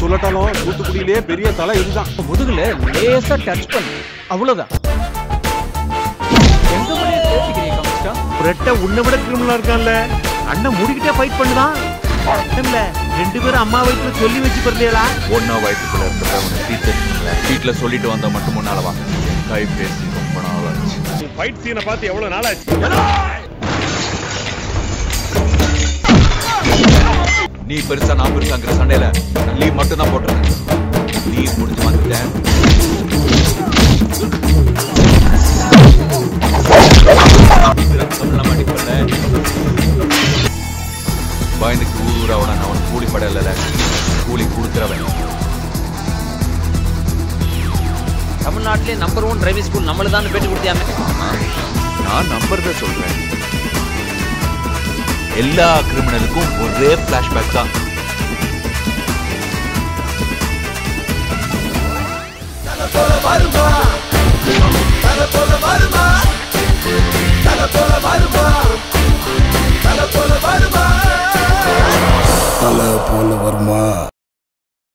சொல்லட்டாலும் தூத்துக்குடியிலே பெரிய தலை இதுதான் முதுகுல லேசா டச் பண்ணு அவ்வளவுதான் எங்க மணியை சேர்த்துக்கிறீங்க கமிஸ்டர் ரெட்ட உன்னை விட கிரிமினலா இருக்கான்ல அண்ணன் முடிக்கிட்டே ஃபைட் பண்ணுதான் இல்ல ரெண்டு பேரும் அம்மா வயிற்றுல சொல்லி வச்சு பரலையா ஒன்னா வயிற்றுக்குள்ள இருக்கிறவனை டீச்சர் வீட்டுல சொல்லிட்டு வந்தா மட்டும் முன்னால வா கை பேசி ரொம்ப நாள் ஆச்சு ஃபைட் சீனை பார்த்து எவ்வளவு நாள் ஆச்சு நீ பெருசா நான் பெருசாங்கிற சண்டையில லீவ் மட்டும் தான் போட்டுறேன் லீவ் முடிஞ்சு வந்துட்டேன் ரத்தம் இல்லாம அடிப்படல பயனுக்கு ஊர் ஊரா அவன அவன் கூலி படல கூலி கொடுக்குறவன் தமிழ்நாட்டிலே நம்பர் ஒன் டிரைவிங் ஸ்கூல் நம்மளுக்கு தான் பேட்டி கொடுத்தியாமே நான் நம்புறத சொல்றேன் எல்லா கிரிமினலுக்கும் ஒரே பிளாஷ்பேக் தான் வருமா